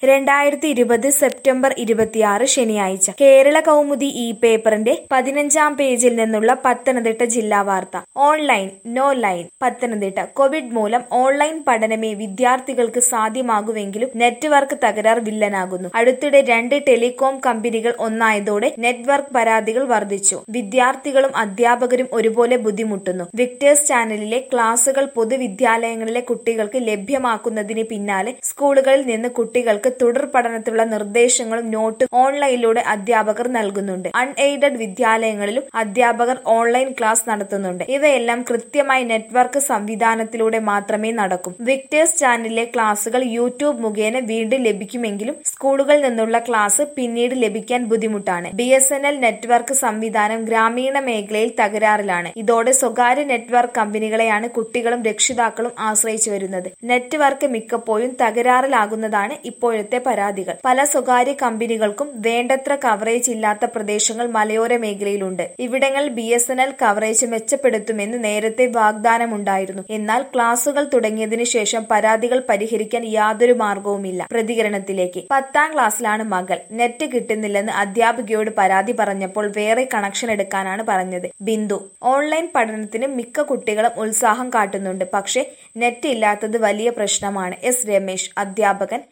രണ്ടായിരത്തി ഇരുപത് സെപ്റ്റംബർ ഇരുപത്തിയാറ് ശനിയാഴ്ച കേരള കൗമുദി ഈ പേപ്പറിന്റെ പതിനഞ്ചാം പേജിൽ നിന്നുള്ള പത്തനംതിട്ട ജില്ലാ വാർത്ത online no line Pathanamthitta covid മൂലം ഓൺലൈൻ പഠനമേ വിദ്യാർത്ഥികൾക്ക് സാധ്യമാകുമെങ്കിലും നെറ്റ്വർക്ക് തകരാർ വില്ലനാകുന്നു അടുത്തിടെ രണ്ട് ടെലികോം കമ്പനികൾ ഒന്നായതോടെ നെറ്റ്വർക്ക് പരാതികൾ വർദ്ധിച്ചു വിദ്യാർത്ഥികളും അധ്യാപകരും ഒരുപോലെ ബുദ്ധിമുട്ടുന്നു വിക്ടേഴ്സ് ചാനലിലെ ക്ലാസുകൾ പൊതുവിദ്യാലയങ്ങളിലെ കുട്ടികൾക്ക് ലഭ്യമാക്കുന്നതിന് പിന്നാലെ സ്കൂളുകളിൽ നിന്ന് കുട്ടികൾക്ക് തുടർ പഠനത്തിലുള്ള നിർദ്ദേശങ്ങളും നോട്ടും ഓൺലൈനിലൂടെ അധ്യാപകർ നൽകുന്നുണ്ട് അൺഎയ്ഡഡ് വിദ്യാലയങ്ങളിലും അധ്യാപകർ ഓൺലൈൻ ക്ലാസ് നടത്തുന്നുണ്ട് ഇവയെല്ലാം കൃത്യമായി നെറ്റ്വർക്ക് സംവിധാനത്തിലൂടെ മാത്രമേ നടക്കും വിക്ടേഴ്സ് ചാനലിലെ ക്ലാസുകൾ യൂട്യൂബ് മുഖേന വീണ്ടും ലഭിക്കുമെങ്കിലും സ്കൂളുകളിൽ നിന്നുള്ള ക്ലാസ് പിന്നീട് ലഭിക്കാൻ ബുദ്ധിമുട്ടാണ് B S N L network സംവിധാനം ഗ്രാമീണ മേഖലയിൽ തകരാറിലാണ് ഇതോടെ സ്വകാര്യ നെറ്റ്വർക്ക് കമ്പനികളെയാണ് കുട്ടികളും രക്ഷിതാക്കളും ആശ്രയിച്ചു വരുന്നത് നെറ്റ്വർക്ക് മിക്കപ്പോഴും തകരാറിലാകുന്നതാണ് ഇപ്പോഴത്തെ പരാതികൾ പല സ്വകാര്യ കമ്പനികൾക്കും വേണ്ടത്ര കവറേജ് ഇല്ലാത്ത പ്രദേശങ്ങൾ മലയോര മേഖലയിലുണ്ട് ഇവിടങ്ങളിൽ B S N L coverage മെച്ചപ്പെടുത്തുമെന്ന് നേരത്തെ വാഗ്ദാനമുണ്ടായിരുന്നു എന്നാൽ ക്ലാസുകൾ തുടങ്ങിയതിനു ശേഷം പരാതികൾ പരിഹരിക്കാൻ യാതൊരു മാർഗവുമില്ല പ്രതികരണത്തിലേക്ക് പത്താം ക്ലാസ്സിലാണ് മകൾ നെറ്റ് കിട്ടുന്നില്ലെന്ന് അധ്യാപികയോട് പരാതി പറഞ്ഞപ്പോൾ വേറെ കണക്ഷൻ എടുക്കാനാണ് പറഞ്ഞത് ബിന്ദു ഓൺലൈൻ പഠനത്തിന് മിക്ക കുട്ടികളും ഉത്സാഹം കാട്ടുന്നുണ്ട് പക്ഷേ നെറ്റ് ഇല്ലാത്തത് വലിയ പ്രശ്നമാണ് എസ് രമേശ് അധ്യാപകൻ